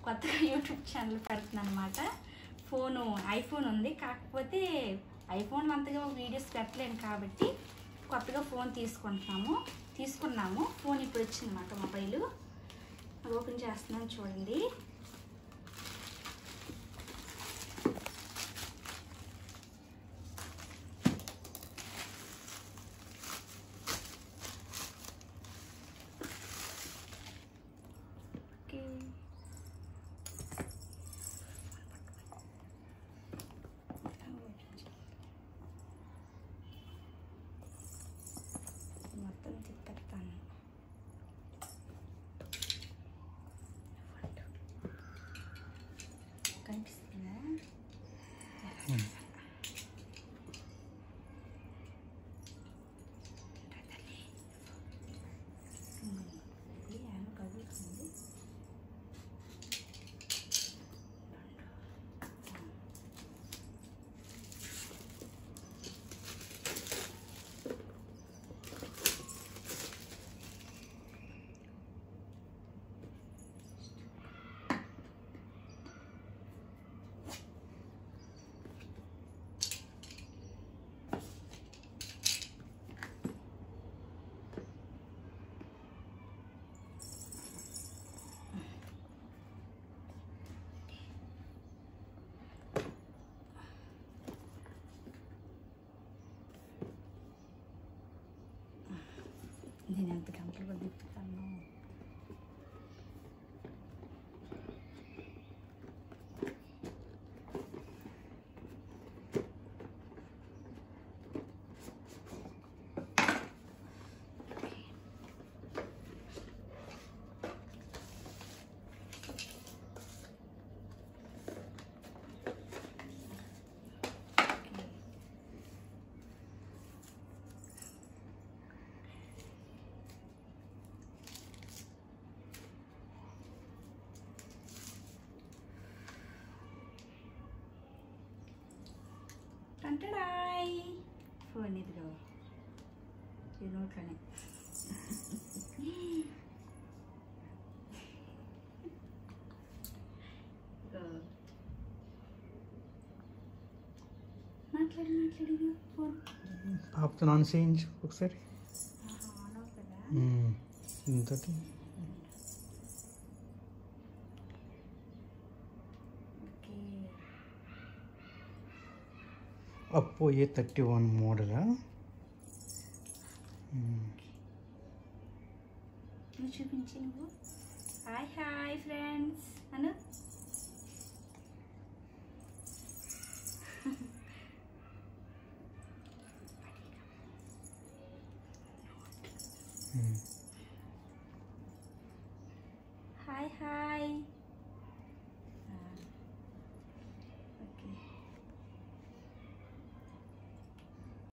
కొత్తగా YouTube channel పెడుతున్నాను అనమాట ఫోను ఐఫోన్ ఉంది కాకపోతే ఐఫోన్ అంతగా వీడియోస్ పెట్టలేను కాబట్టి కొత్తగా ఫోన్ తీసుకుంటున్నాము తీసుకున్నాము ఫోన్ ఇప్పుడు వచ్చిందన్నమాట మొబైల్ ఓపెన్ చేస్తున్నాను చూడండి ఓకే మొత్తం తిప్పేస్తాను కనిపిస్తుందా ఉమ్, ఇది ఏమో కదులుతుంది నేను ఎంత కంఫర్టబుల్ తిప్పుతాను టంటడాయ్ ఫోన్ ఇదిగో ఈ నోట్లోనే ఇదిగో. మాట్లాడు మాట్లాడు ఇదిగో ఫోన్ పాపతో నాన్ చేయించు ఒకసారి ఆహా, ఆన్ అవుతుందా ఇంతటి ఓకే అప్పో ఏ థర్టీ వన్ మోడలా నువ్వు చూపించి నువ్వు హాయ్ హాయ్ ఫ్రెండ్స్ అను Mm.